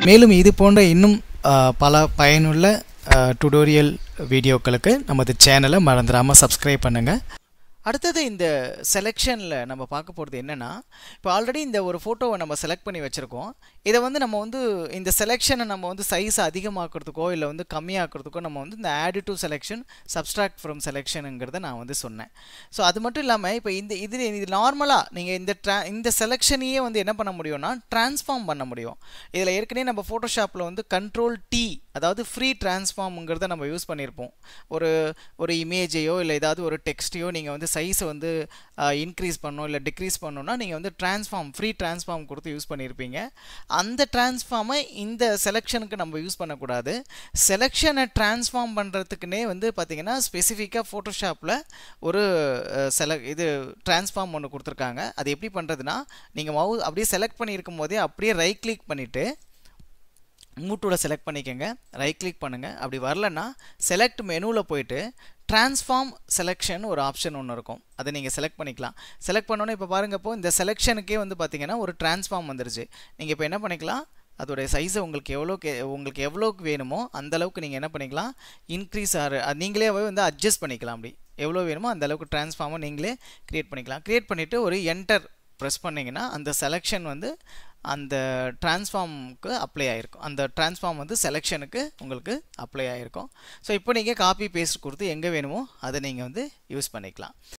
மேலும் இது போன்ற இன்னும் அஹ், பல பயனுள்ள டுடோரியல் வீடியோக்களுக்கு நமது சேனலை மறந்துடாமல் சப்ஸ்கிரைப் பண்ணுங்கள் அடுத்தது இந்த செலெக்ஷனில் நம்ம பார்க்க போகிறது என்னென்னா இப்போ ஆல்ரெடி இந்த ஒரு ஃபோட்டோவை நம்ம செலக்ட் பண்ணி வச்சுருக்கோம் இதை வந்து நம்ம வந்து இந்த செலெக்ஷனை நம்ம வந்து சைஸ் அதிகமாக்குறதுக்கோ இல்லை வந்து கம்மியாக்குறதுக்கோ நம்ம வந்து இந்த add to selection subtract from செலெக்ஷனுங்கிறத நான் வந்து சொன்னேன் ஸோ அது மட்டும் இல்லாமல் இப்போ இந்த இது இது நார்மலாக நீங்கள் இந்த ட்ரா இந்த செலெக்ஷனையே வந்து என்ன பண்ண முடியும்னா ட்ரான்ஸ்ஃபார்ம் பண்ண முடியும் இதில் ஏற்கனவே நம்ம ஃபோட்டோஷாப்பில் வந்து கண்ட்ரோல் டி அதாவது ஃப்ரீ ட்ரான்ஸ்ஃபார்ம்ங்கிறத நம்ம யூஸ் பண்ணியிருப்போம் ஒரு ஒரு இமேஜையோ இல்லை ஏதாவது ஒரு டெக்ஸ்ட்டையோ நீங்கள் வந்து சைஸை வந்து இன்க்ரீஸ் பண்ணணும் இல்லை டிக்ரீஸ் பண்ணணும்னா நீங்கள் வந்து ட்ரான்ஸ்ஃபார்ம் ஃப்ரீ ட்ரான்ஸ்ஃபார்ம் கொடுத்து யூஸ் பண்ணியிருப்பீங்க அந்த ட்ரான்ஸ்ஃபார்மை இந்த செலெக்ஷனுக்கு நம்ம யூஸ் பண்ணக்கூடாது செலெக்ஷனை ட்ரான்ஸ்ஃபார்ம் பண்ணுறதுக்குனே வந்து பார்த்தீங்கன்னா ஸ்பெசிஃபிக்காக ஃபோட்டோஷாப்பில் ஒரு செல இது ட்ரான்ஸ்ஃபார்ம் ஒன்று கொடுத்துருக்காங்க அது எப்படி பண்ணுறதுனா நீங்கள் மவு அப்படியே செலக்ட் பண்ணியிருக்கும் போதே அப்படியே ரைட் கிளிக் பண்ணிவிட்டு மூட்டோட செலக்ட் பண்ணிக்கோங்க ரைட் கிளிக் பண்ணுங்கள் அப்படி வரலன்னா செலக்ட் மெனுவில் போயிட்டு ட்ரான்ஸ்ஃபார்ம் செலெக்ஷன் ஒரு ஆப்ஷன் ஒன்று இருக்கும் அதை நீங்கள் செலக்ட் பண்ணிக்கலாம் செலக்ட் பண்ணோன்னே இப்போ பாருங்க இப்போ இந்த செலெக்ஷனுக்கே வந்து பார்த்தீங்கன்னா ஒரு ட்ரான்ஸ்ஃபார்ம் வந்துருச்சு நீங்கள் இப்போ என்ன பண்ணிக்கலாம் அதோடைய சைஸை உங்களுக்கு எவ்வளோக்கு உங்களுக்கு எவ்வளோக்கு வேணுமோ அந்த அளவுக்கு நீங்கள் என்ன பண்ணிக்கலாம் இன்க்ரீஸ் ஆறு அது நீங்களே வந்து அட்ஜஸ்ட் பண்ணிக்கலாம் அப்படி எவ்வளோ வேணுமோ அந்த அளவுக்கு ட்ரான்ஸ்ஃபார்மை நீங்களே க்ரியேட் பண்ணிக்கலாம் க்ரியேட் பண்ணிவிட்டு ஒரு என்டர் ப்ரெஸ் பண்ணிங்கன்னா அந்த செலெக்ஷன் வந்து அந்த ட்ரான்ஸ்ஃபார்முக்கு அப்ளை ஆகிருக்கும் அந்த ட்ரான்ஸ்ஃபார்ம் வந்து செலெக்ஷனுக்கு உங்களுக்கு அப்ளை ஆகிருக்கும் ஸோ இப்போ நீங்கள் காப்பி பேஸ்ட் கொடுத்து எங்கே வேணுமோ அதை நீங்கள் வந்து யூஸ் பண்ணிக்கலாம்